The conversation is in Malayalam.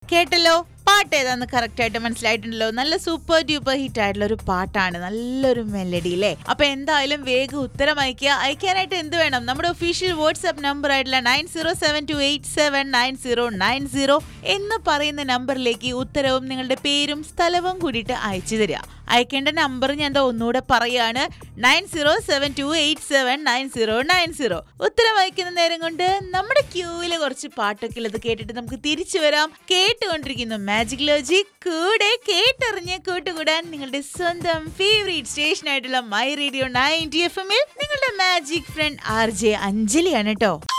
കേട്ടല്ലോ പാട്ട് ഏതാന്ന് കറക്റ്റ് ആയിട്ട് മനസ്സിലായിട്ടുണ്ടല്ലോ നല്ല സൂപ്പർ ഡ്യൂപ്പർ ഹിറ്റ് ആയിട്ടുള്ള ഒരു പാട്ടാണ് നല്ലൊരു മെലഡി അല്ലേ അപ്പൊ എന്തായാലും വേഗം ഉത്തരം അയക്കുക അയക്കാനായിട്ട് എന്ത് വേണം നമ്മുടെ ഒഫീഷ്യൽ വാട്സ്ആപ്പ് നമ്പർ ആയിട്ടുള്ള nine zero seven two eight seven nine zero nine zero എന്ന് പറയുന്ന നമ്പറിലേക്ക് ഉത്തരവും നിങ്ങളുടെ പേരും സ്ഥലവും കൂടിയിട്ട് അയച്ചു തരിക അയക്കേണ്ട നമ്പർ ഞാൻ ദാ ഒന്നുകൂടെ പറയാണ് nine zero seven two eight seven nine zero nine zero ഉത്തരം അയക്കുന്ന നേരം കൊണ്ട് നമ്മുടെ ക്യൂവില് കുറച്ച് പാട്ടൊക്കെ ഉള്ളത് കേട്ടിട്ട് നമുക്ക് തിരിച്ചു വരാം കേട്ടുകൊണ്ടിരിക്കുന്നു മാജിക് ലോജി കൂടെ കേട്ടറിഞ്ഞ് കൂട്ടുകൂടാൻ നിങ്ങളുടെ സ്വന്തം ഫേവറേറ്റ് സ്റ്റേഷൻ ആയിട്ടുള്ള മൈ റേഡിയോ നയൻറ്റി എഫ് എമ്മിൽ നിങ്ങളുടെ മാജിക് ഫ്രണ്ട് ആർ ജെ അഞ്ജലിയാണ് കേട്ടോ